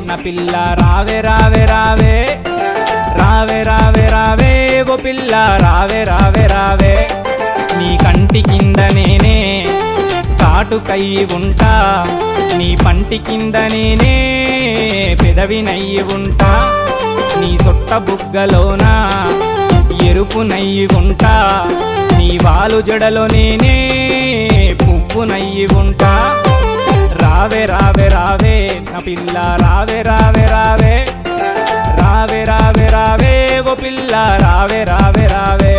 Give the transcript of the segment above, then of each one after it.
నా పిల్ల రావే రావే రావే రావే రావే రావే ఓ పిల్ల రావే రావే రావే నీ కంటి కింద నేనే కాటుకై ఉంటా నీ పంటి కింద నేనే పెదవినయ్యి ఉంటా నీ సొట్ట బుగ్గలోన ఎరుపునయ్యి ఉంటా నీ వాలు జడలో నేనే పువ్వునయ్యి ఉంటా రావే రావే రావే నా పిల్ల రావే రావే రావే రావే రావే రావే ఓ పిల్ల రావే రావే రావే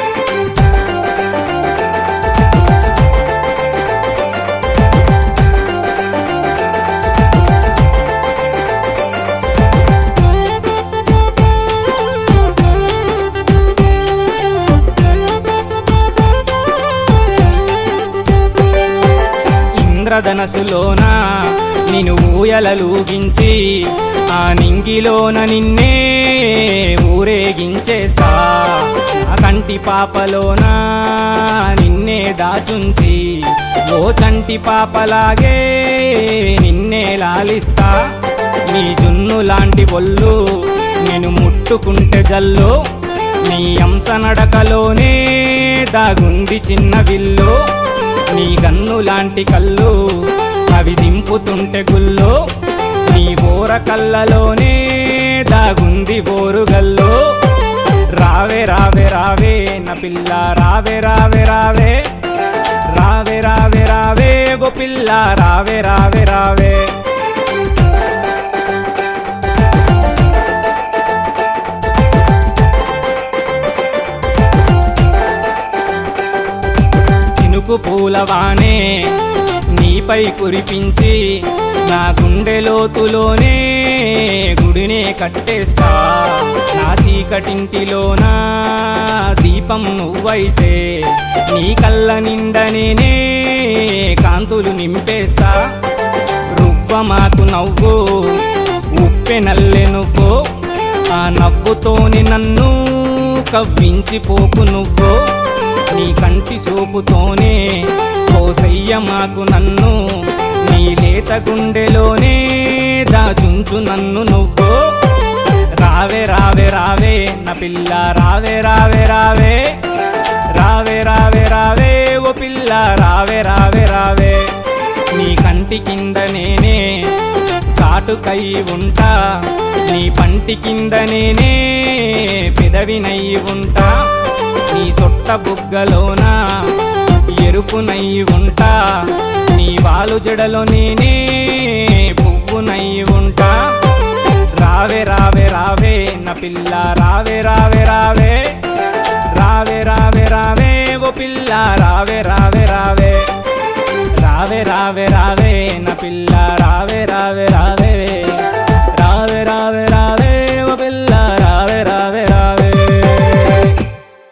ఇంద్రధనసులోన నిన్ను ఊయలలూగించి ఆ నింగిలోన నిన్నే ఊరేగించేస్తా ఆ కంటి పాపలోన నిన్నే దాచుంచి ఓ చంటి పాపలాగే నిన్నే లాలిస్తా నీ జున్ను లాంటి ఒళ్ళు నేను ముట్టుకుంటే జల్లు నీ అంశ నడకలోనే దాగుంది చిన్న విల్లు నీ గన్ను లాంటి కళ్ళు అవి దింపుతుంటే గుల్లో నీ బోర కళ్ళలోనే దాగుంది బోరుగల్లో రావే రావే రావే నా పిల్ల రావే రావే రావే రావే రావే రావే ఓ పిల్ల రావే రావే రావే చినుకు పూలవానే నీపై కురిపించి నా గుండె లోతులోనే గుడినే కట్టేస్తా నా చీకటింటిలోన దీపం నువ్వైతే నీ కళ్ళ నిండా నేనే కాంతులు నింపేస్తా రువ్వ మాకు నవ్వు ఉప్పె నల్లె నువ్వు ఆ నవ్వుతోని నన్ను కవ్వించిపోకు నువ్వు నీ కంటి సోపుతోనే కోసయ్య మాకు నన్ను నీ లేత గుండెలోనే దాచుంచు నన్ను నువ్వు రావే రావే రావే నా పిల్ల రావే రావే రావే రావే రావే రావే ఓ పిల్ల రావే రావే రావే నీ కంటి కింద నేనే కాటుకై ఉంటా నీ పంటి కింద నేనే పెదవినై ఉంటా నీ సొట్ట బుగ్గలోన ఎరుపునై ఉంటా నీ వాలు జడలో నేనే పువ్వునై ఉంటా రావే రావే రావే నా పిల్ల రావే రావే రావే రావే రావే రావే ఓ పిల్ల రావే రావే రావే రావే రావే రావే నా పిల్ల రావే రావే రావే